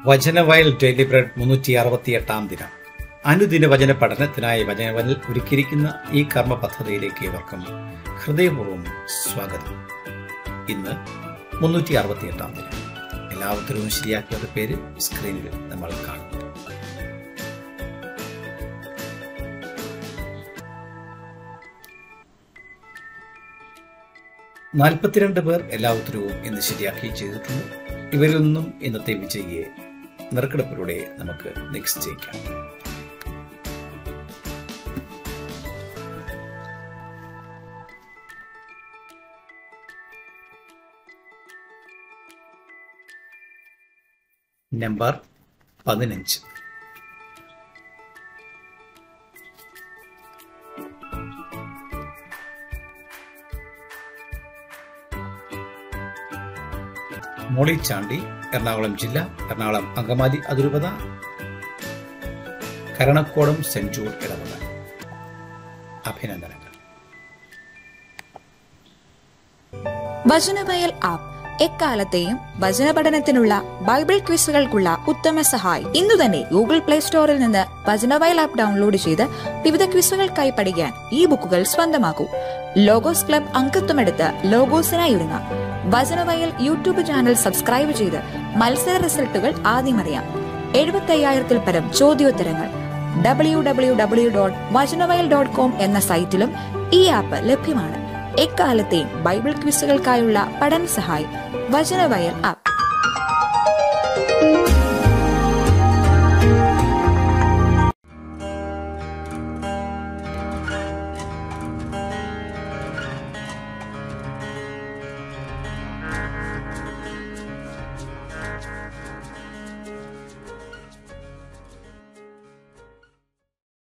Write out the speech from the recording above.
വചനവയൽ daily bread മുന്നൂറ്റി അറുപത്തിയെട്ടാം ദിനം അനുദിന വചന പഠനത്തിനായി വചനവയൽ ഒരുക്കിയിരിക്കുന്ന ഈ കർമ്മ പദ്ധതിയിലേക്ക് ഏവർക്കും ഹൃദയപൂർവ്വം സ്വാഗതം ഇന്ന് മുന്നൂറ്റി അറുപത്തിയെട്ടാം ദിനം എല്ലാ ഉത്തരവും ശരിയാക്കിയവരുടെ പേര് സ്ക്രീനിൽ നമ്മൾ കാണുന്നു നാൽപ്പത്തിരണ്ട് പേർ എല്ലാ ഉത്തരവും ഇന്ന് ശരിയാക്കി ചെയ്തിട്ടുണ്ട് ഇവരിൽ നിന്നും ഇന്നത്തെ വിജയിയെ നറുക്കെടുപ്പിലൂടെ നമുക്ക് നെക്സ്റ്റ് ചെയ്യിക്കാം നമ്പർ പതിനഞ്ച് മോളി ചാണ്ടി എറണാകുളം ജില്ല എറണാകുളം അങ്കമാലി അതിരൂപത കരണക്കോടം സെന്റ് ജൂഡ് ഇടവക അഭിനന്ദനങ്ങൾ വചനവയൽ ആപ്പ് എക്കാലത്തെയും വചന പഠനത്തിനുള്ള ബൈബിൾ ക്വിസുകൾക്കുള്ള ഉത്തമ സഹായി ഇന്നു തന്നെ ഗൂഗിൾ പ്ലേ സ്റ്റോറിൽ നിന്ന് വചനവയൽ ആപ്പ് ഡൗൺലോഡ് ചെയ്ത് വിവിധ ക്വിസുകൾക്കായി പഠിക്കാൻ ഈ ബുക്കുകൾ സ്വന്തമാക്കൂ ലോഗോസ് ക്ലബ് അംഗത്വമെടുത്ത് ലോഗോസിനായി ഒരുങ്ങാം വചനവയൽ യൂട്യൂബ് ചാനൽ സബ്സ്ക്രൈബ് ചെയ്ത് മത്സര റിസൾട്ടുകൾ ആദ്യം അറിയാം എഴുപത്തി അയ്യായിരത്തിൽ പരം ചോദ്യോത്തരങ്ങൾ W W W dot Vachanavayal dot com എന്ന സൈറ്റിലും ഈ ആപ്പ് ലഭ്യമാണ് എക്കാലത്തെയും ബൈബിൾ ക്വിസുകൾക്കായുള്ള പഠന സഹായി വചനവയൽ ആപ്പ്